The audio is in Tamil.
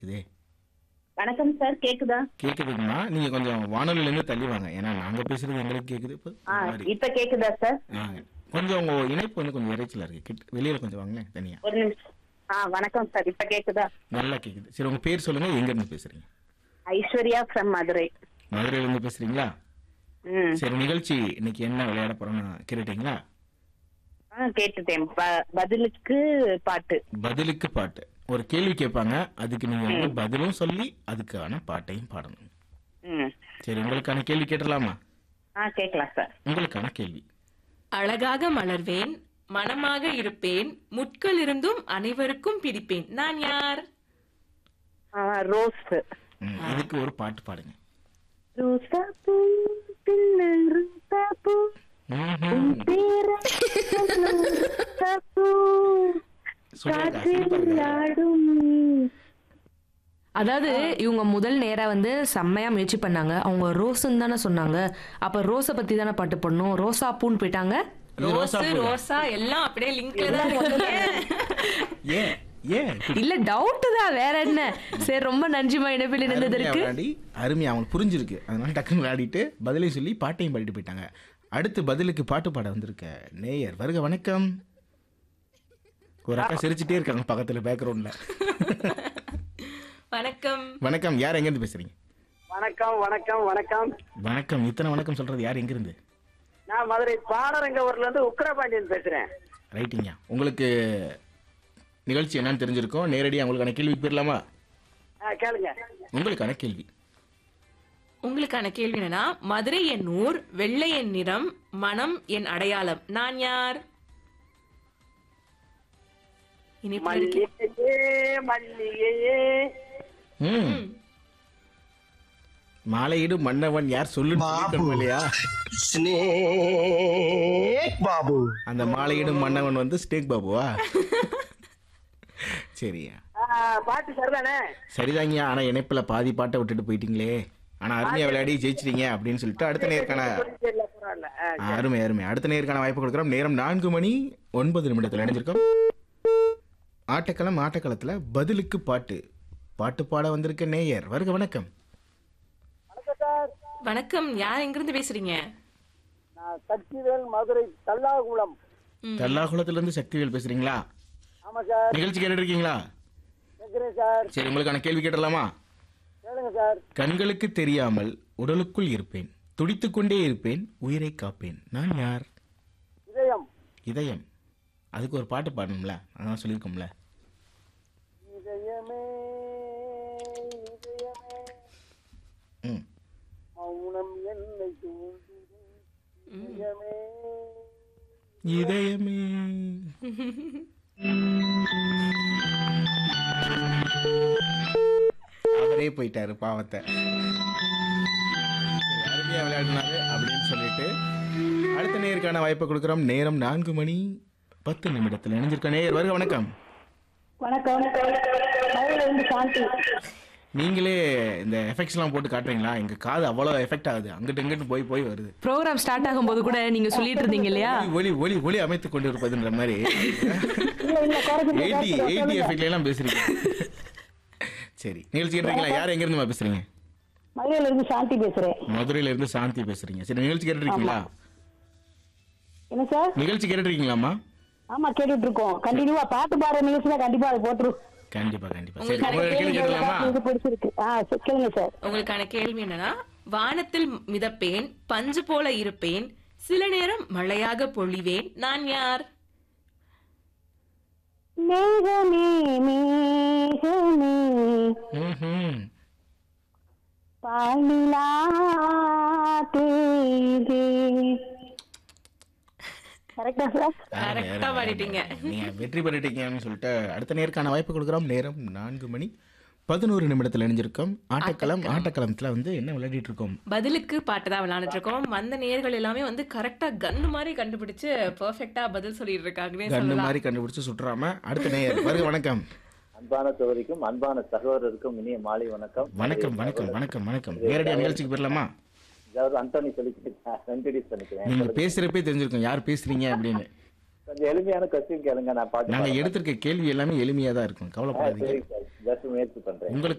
இதே வணக்கம் சார் கேக்குதா கேக்குதுங்கம்மா நீங்க கொஞ்சம் வானொலியில இருந்து தள்ளி வாங்க ஏன்னா நாங்க பேசுறது எங்களுக்கு கேக்குது இப்போ ஆ ஒரு மாதிரி. இப்ப கேக்குதா சார் ஆ, கொஞ்சம் உங்க இணைப்பு வந்து கொஞ்சம் இறைச்சலா இருக்கு கிட்ட- வெளியில கொஞ்சம் வாங்களேன் தனியா ஒரு நிமிஷம் ஆ வணக்கம் சார் இப்ப கேக்குதா நல்லா கேக்குது சரி உங்க பேர் சொல்லுங்க எங்க இருந்து பேசுறீங்க ஐஸ்வர்யா ஃப்ரம் மதுரை மதுரையில இருந்து பேசுறீங்களா ம் சரி நிகழ்ச்சி இன்னைக்கு என்ன விளையாட போறோம்னு கேட்டுட்டீங்களா ஆ கேட்டுட்டேன் ப- பதிலுக்கு பாட்டு பதிலுக்கு பாட்டு ஒரு கேள்வி கேட்பாங்க அதுக்கு நீங்க வந்து பதிலும் சொல்லி அதுக்கான பாட்டையும் பாடணும் ம் சரி உங்களுக்கான கேள்வி கேட்டலாமா ஆ கேட்கலாம் சார் உங்களுக்கான கேள்வி அழகாக மலர்வேன் மனமாக இருப்பேன் முட்கள் இருந்தும் அனைவருக்கும் பிடிப்பேன் நான் யார் ஆ, ரோஸ் ம், இதுக்கு ஒரு பாட்டு பாடுங்க ரோசா பூ சின்ன ரோசா பூ ம்ஹும். பேர ரோசா பூ சொல்லுங்க, காற்றில் சிரிப்பா இருக்கு. ஆடும் அதாவது இவங்க முதல் நேரா வந்து செம்மையா முயற்சி பண்ணாங்க அவங்க ரோஸ்ன்னு தானே சொன்னாங்க அப்ப ரோஸை பத்தி தானே பாட்டு பண்ணணும் ரோசா பூன்னு போயிட்டாங்க இது ரோசா ரோஸ் பூ. ரோசா எல்லாம் அப்படியே லிங்க்ல தான் இருக்கீங்க. ஏன் ஏன் இப்படி? இல்ல டவுட் தான் வேற என்ன சரி ரொம்ப நன்றிமா இணைப்பில் அருமையா இணைந்ததற்கு விளையாடி அருமையா அவனுக்கு புரிஞ்சிருக்கு அதனால டக்குன்னு விளையாடிட்டு பதிலையும் சொல்லி பாட்டையும் பாடிட்டு போயிட்டாங்க அடுத்து பதிலுக்கு பாட்டு பாட வந்திருக்க நேயர் வருக வணக்கம் ஒரு அக்கா சிரிச்சுட்டே இருக்காங்க பக்கத்துல பேக்ரவுண்ட்ல வணக்கம் வணக்கம் யார் எங்க இருந்து பேசுறீங்க வணக்கம் வணக்கம் வணக்கம் வணக்கம் இத்தனை வணக்கம் சொல்றது யார் எங்க இருந்து நான் மதுரை பாடரங்கவூர்ல இருந்து உக்கிரபாண்டியன் பேசுறேன் ரைட்டிங்க உங்களுக்கு நிகழ்ச்சி என்னன்னு தெரிஞ்சிருக்கோம் நேரடியாக உங்களுக்கான கேள்வி போயிடலாமா ஆ, கேளுங்க உங்களுக்கான கேள்வி உங்களுக்கான கேள்வி என்னன்னா மதுரை என் ஊர் வெள்ளை என் நிறம் மனம் என் அடையாளம் நான் யார் இனிப்பு இருக்கு. மல்லிகையே மல்லிகையே ம் மாலையிடும் மன்னவன் யார் சொல்லுன்னு இல்லையா ஸ்னேக் பாபு அந்த மாலையிடும் மன்னவன் வந்து ஸ்டேக் பாபுவா சரியா ஆ, பாட்டு சரிதானே சரிதாங்கய்யா ஆனா இணைப்புல பாதி பாட்டை விட்டுட்டு போயிட்டீங்களே ஆனா அருமையா விளையாடி ஜெயிச்சிட்டீங்க அப்படின்னு சொல்லிட்டு அடுத்த நேருக்கான தெரியல, பரவாயில்ல ஆ, ஆ, அருமை அருமை அடுத்த நேருக்கான வாய்ப்பு கொடுக்குறோம் நேரம் நான்கு மணி ஒன்பது நிமிடத்தில் இணைஞ்சிருக்கோம் ஆட்டக்களம் ஆட்டக்களத்துல பதிலுக்கு பாட்டு பாட்டு பாட வந்திருக்க நேயர் வருக வணக்கம் வணக்கம் யார் எங்கிருந்து பேசுறீங்க நான் சக்திவேல் மதுரை தல்லாகுளம் தல்லாகுளத்துல இருந்து சக்திவேல் பேசுறீங்களா ஆமா சார் நிகழ்ச்சி கேட்டுட்டு இருக்கீங்களா கேட்கிறேன் சார் சரி உங்களுக்கான கேள்வி கேட்டலாமா கேளுங்க சார் கண்களுக்கு தெரியாமல் உடலுக்குள் இருப்பேன் துடித்துக் கொண்டே இருப்பேன் உயிரை காப்பேன் நான் யார் இதயம் இதயம் அதுக்கு ஒரு பாட்டு பாடணும்ல அதான் சொல்லியிருக்கோம்ல இதயமே இதயமே ம் மௌனம் என்னை தூண்டிது இதயமே இதயமே அவரே போயிட்டாரு பாவத்தை சரி, அருமையா விளையாடினாரு அப்படின்னு சொல்லிட்டு அடுத்த நேருக்கான வாய்ப்பை கொடுக்குறோம் நேரம் நான்கு மணி பத்து நிமிடத்தில் இணைஞ்சிருக்க நேயர் வருக வணக்கம் வணக்கம் மதுரையில இருந்து சாந்தி நீங்களே இந்த எஃபெக்ட்ஸ்லாம் போட்டு காட்டுறீங்களா எங்க காது அவ்வளோ எஃபெக்ட் ஆகுது அங்கிட்டு இங்கிட்டு போய் போய் வருது ப்ரோக்ராம் ஸ்டார்ட் ஆகும்போது கூட நீங்க சொல்லிட்டு இருந்தீங்க இல்லையா ஒலி ஒலி ஒலி அமைத்து கொண்டு இருப்பதுன்ற மாதிரி எயிட்டி எயிட்டி எஃபெக்ட்ல எல்லாம் பேசுறீங்க சரி நிகழ்ச்சி கேட்டுருக்கீங்களா யார் எங்க இருந்துமா பேசுறீங்க மதுரையில இருந்து சாந்தி பேசுறேன் மதுரையில இருந்து சாந்தி பேசுறீங்க சரி நிகழ்ச்சி கேட்டுருக்கீங்களா என்ன சார் நிகழ்ச்சி கேட்டுருக்கீங்களாமா ஆமா கேட்டுட்டு இருக்கோம் கண்டினியூவா பாட்டு பாடுற நிகழ்ச்சியில கண்டிப்பா அதை போட்டுரு கண்டிப்பா கண்டிப்பா சரி உங்களுக்கு கேள்வி கேட்கலாமா இது பிடிச்சிருக்கு ஆ சரி, கேளுங்க சார் உங்களுக்கான கேள்வி என்னன்னா வானத்தில் மிதப்பேன் பஞ்சு போல இருப்பேன் சில நேரம் மழையாக பொழிவேன் நான் யார் மேகமே மேகமே ம்ஹும். பாலிலா தேதே கரெக்டா சார் அருமை, கரெக்டா அருமை, பாடிட்டீங்க. அருமை. நீங்க வெற்றி பெற்றுட்டீங்கன்னு சொல்லிட்டு அடுத்த நேருக்கான வாய்ப்பு கொடுக்குறோம் நேரம் நான்கு மணி பதினோரு நிமிடத்தில் இணைஞ்சிருக்கோம் ஆட்டக்களம் ஆட்டக்களத்துல வந்து என்ன விளையாடிட்டு இருக்கோம் பதிலுக்கு பாட்டு தான் விளையாண்டுட்டு இருக்கோம் வந்த நேர்கள் எல்லாமே வந்து கரெக்டா கன்னு மாதிரி கண்டுபிடிச்சு பெர்ஃபெக்ட்டா பதில் சொல்லிட்டு இருக்காங்கன்னே கண்ணு சொல்லலாம் மாதிரி கண்டுபிடிச்சு சுட்டுறாம அடுத்த நேயர் வருக வணக்கம் அன்பான சகோதரிக்கும் அன்பான சகோதரருக்கும் இனிய மாலை வணக்கம் வணக்கம் வணக்கம் வணக்கம் வணக்கம் நேரடியாக நிகழ்ச்சிக்கு போயிடலாமா அதாவது அந்தோனி சொல்லிக்கிட்டு இன்ட்ரடியூஸ் பண்ணிக்கிறேன் நீங்க பேசுறப்பே தெரிஞ்சிருக்கும் யார் பேசுறீங்க அப்படின்னு கொஞ்சம் எளிமையான கொஸ்டின் கேளுங்க நான் பாட்டு நாங்க பாடுறேன். எடுத்திருக்க கேள்வி எல்லாமே எளிமையா தான் இருக்கும் ஆ, கவலைப்படாதீங்க சரிங்க சார் ஜஸ்ட் முயற்சி பண்றேன் உங்களுக்கு